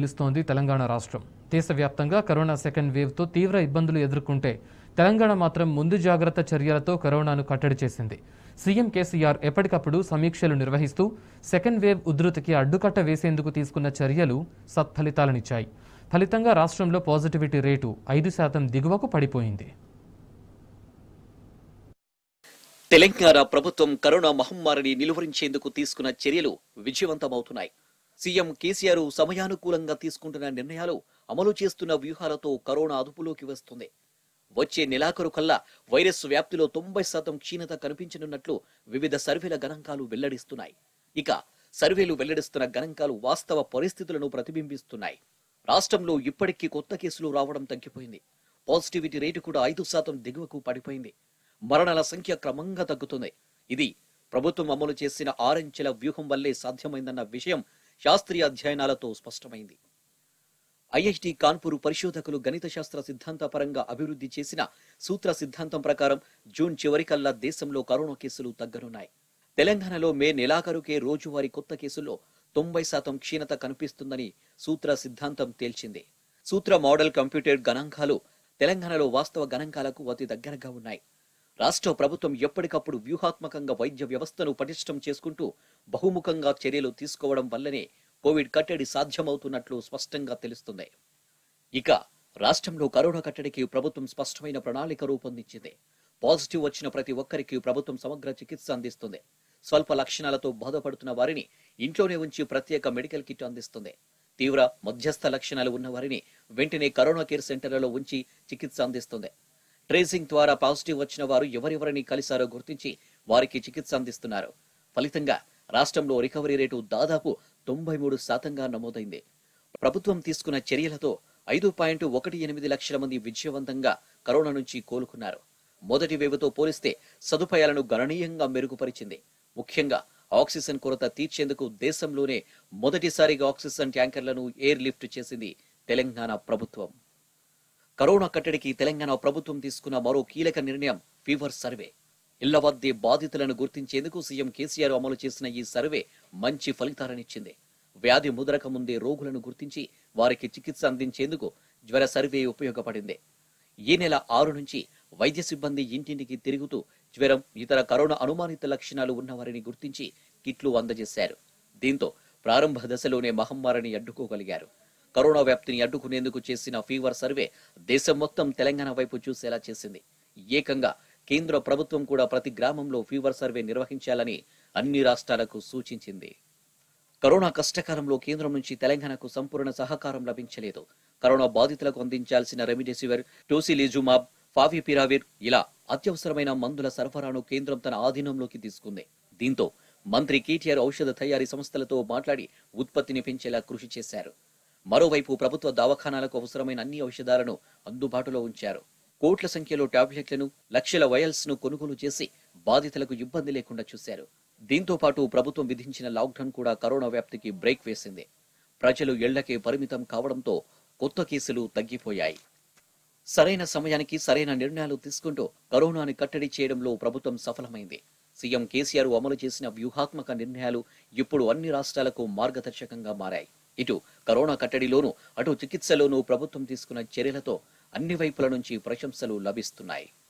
నిలుస్తోంది తెలంగాణ రాష్ట్రం దేశవ్యాప్తంగా కరోనా సెకండ్ వేవ్తో తీవ్ర ఇబ్బందులు ఎదుర్కొంటే తెలంగాణ మాత్రం ముందు జాగ్రత్త చర్యలతో కరోనాను కట్టడి చేసింది సీఎం కేసీఆర్ ఎప్పటికప్పుడు సమీక్షలు నిర్వహిస్తూ సెకండ్ వేవ్ ఉధృతికి అడ్డుకట్ట వేసేందుకు తీసుకున్న చర్యలు సత్ఫలితాలనిచ్చాయి ఫలితంగా రాష్ట్రంలో పాజిటివిటీ రేటు ఐదు శాతం దిగువకు పడిపోయింది తెలంగాణ ప్రభుత్వం కరోనా మహమ్మారిని నిలువరించేందుకు తీసుకున్న చర్యలు విజయవంతమవుతున్నాయి సీఎం కేసీఆర్ సమయానుకూలంగా తీసుకుంటున్న నిర్ణయాలు అమలు చేస్తున్న వ్యూహాలతో కరోనా అదుపులోకి వస్తుంది వచ్చే నెలాఖరు కల్లా వైరస్ వ్యాప్తిలో తొంభై శాతం క్షీణత కనిపించనున్నట్లు వివిధ సర్వేల గణాంకాలు వెల్లడిస్తున్నాయి ఇక సర్వేలు వెల్లడిస్తున్న గణాంకాలు వాస్తవ పరిస్థితులను ప్రతిబింబిస్తున్నాయి రాష్ట్రంలో ఇప్పటికీ కొత్త కేసులు రావడం తగ్గిపోయింది పాజిటివిటీ రేటు కూడా ఐదు శాతం దిగువకు పడిపోయింది మరణాల సంఖ్య క్రమంగా తగ్గుతుంది ఇది ప్రభుత్వం అమలు చేసిన ఆరంచెల వ్యూహం వల్లే సాధ్యమైందన్న విషయం శాస్త్రీయ అధ్యయనాలతో స్పష్టమైంది ఐఐటి కాన్పూర్ పరిశోధకులు గణిత శాస్త్ర సిద్ధాంత పరంగా అభివృద్ధి చేసిన సూత్ర సిద్ధాంతం ప్రకారం జూన్ చివరికల్లా దేశంలో కరోనా కేసులు తగ్గనున్నాయి తెలంగాణలో మే నెలాఖరుకే రోజువారీ కొత్త కేసుల్లో తొంభై శాతం క్షీణత కనిపిస్తుందని సూత్ర సిద్ధాంతం తేల్చింది సూత్ర మోడల్ కంప్యూటర్ గణాంకాలు తెలంగాణలో వాస్తవ గణాంకాలకు అతి దగ్గరగా ఉన్నాయి రాష్ట్ర ప్రభుత్వం ఎప్పటికప్పుడు వ్యూహాత్మకంగా వైద్య వ్యవస్థను పటిష్టం చేసుకుంటూ బహుముఖంగా చర్యలు తీసుకోవడం వల్లనే కోవిడ్ కట్టడి సాధ్యమవుతున్నట్లు స్పష్టంగా తెలుస్తుంది ఇక రాష్ట్రంలో కరోనా కట్టడికి ప్రభుత్వం స్పష్టమైన ప్రణాళిక రూపొందించింది పాజిటివ్ వచ్చిన ప్రతి ఒక్కరికి ప్రభుత్వం సమగ్ర చికిత్స అందిస్తుంది స్వల్ప లక్షణాలతో బాధపడుతున్న వారిని ఇంట్లోనే ఉంచి ప్రత్యేక మెడికల్ కిట్ అందిస్తుంది తీవ్ర మధ్యస్థ లక్షణాలు ఉన్న వారిని వెంటనే కరోనా కేర్ సెంటర్లలో ఉంచి చికిత్స అందిస్తుంది ట్రేసింగ్ ద్వారా పాజిటివ్ వచ్చిన వారు ఎవరెవరిని కలిశారో గుర్తించి వారికి చికిత్స అందిస్తున్నారు ఫలితంగా రాష్ట్రంలో రికవరీ రేటు దాదాపు తొంభై మూడు శాతంగా నమోదైంది ప్రభుత్వం తీసుకున్న చర్యలతో ఐదు పాయింట్ ఒకటి ఎనిమిది లక్షల మంది విజయవంతంగా కరోనా నుంచి కోలుకున్నారు మొదటి వేవ్తో పోలిస్తే సదుపాయాలను గణనీయంగా మెరుగుపరిచింది ముఖ్యంగా ఆక్సిజన్ కొరత తీర్చేందుకు దేశంలోనే మొదటిసారిగా ఆక్సిజన్ ట్యాంకర్లను ఎయిర్ లిఫ్ట్ చేసింది తెలంగాణ ప్రభుత్వం కరోనా కట్టడికి తెలంగాణ ప్రభుత్వం తీసుకున్న మరో కీలక నిర్ణయం ఫీవర్ సర్వే ఇళ్ల వద్దే బాధితులను గుర్తించేందుకు సీఎం కేసీఆర్ అమలు చేసిన ఈ సర్వే మంచి ఫలితాలనిచ్చింది వ్యాధి ముదరక ముందే రోగులను గుర్తించి వారికి చికిత్స అందించేందుకు జ్వర సర్వే ఉపయోగపడింది ఈ నెల ఆరు నుంచి వైద్య సిబ్బంది ఇంటింటికి తిరుగుతూ జ్వరం ఇతర కరోనా అనుమానిత లక్షణాలు ఉన్న వారిని గుర్తించి కిట్లు అందజేశారు దీంతో ప్రారంభ దశలోనే మహమ్మారిని అడ్డుకోగలిగారు కరోనా వ్యాప్తిని అడ్డుకునేందుకు చేసిన ఫీవర్ సర్వే దేశం మొత్తం తెలంగాణ వైపు చూసేలా చేసింది ఏకంగా కేంద్ర ప్రభుత్వం కూడా ప్రతి గ్రామంలో ఫీవర్ సర్వే నిర్వహించాలని అన్ని రాష్ట్రాలకు సూచించింది కరోనా కష్టకాలంలో కేంద్రం నుంచి తెలంగాణకు సంపూర్ణ సహకారం లభించలేదు కరోనా బాధితులకు అందించాల్సిన రెమిడెసివిర్ టోసిలిజుమాబ్ ఫావిపిరావిర్ ఇలా అత్యవసరమైన మందుల సరఫరాను కేంద్రం తన ఆధీనంలోకి తీసుకుంది దీంతో మంత్రి కేటీఆర్ ఔషధ తయారీ సంస్థలతో మాట్లాడి ఉత్పత్తిని పెంచేలా కృషి చేశారు మరోవైపు ప్రభుత్వ దవాఖానాలకు అవసరమైన అన్ని ఔషధాలను అందుబాటులో ఉంచారు కోట్ల సంఖ్యలో టాబ్లెట్లను లక్షల వయల్స్ ను కొనుగోలు చేసి బాధితులకు ఇబ్బంది లేకుండా చూశారు దీంతో పాటు ప్రభుత్వం విధించిన లాక్డౌన్ కూడా కరోనా వ్యాప్తికి బ్రేక్ వేసింది ప్రజలు ఇళ్లకే పరిమితం కావడంతో కొత్త కేసులు తగ్గిపోయాయి సరైన సమయానికి సరైన నిర్ణయాలు తీసుకుంటూ కరోనాని కట్టడి చేయడంలో ప్రభుత్వం సఫలమైంది సీఎం కేసీఆర్ అమలు చేసిన వ్యూహాత్మక నిర్ణయాలు ఇప్పుడు అన్ని రాష్ట్రాలకు మార్గదర్శకంగా మారాయి ఇటు కరోనా కట్టడిలోనూ అటు చికిత్సలోనూ ప్రభుత్వం తీసుకున్న చర్యలతో అన్ని వైపుల నుంచి ప్రశంసలు లభిస్తున్నాయి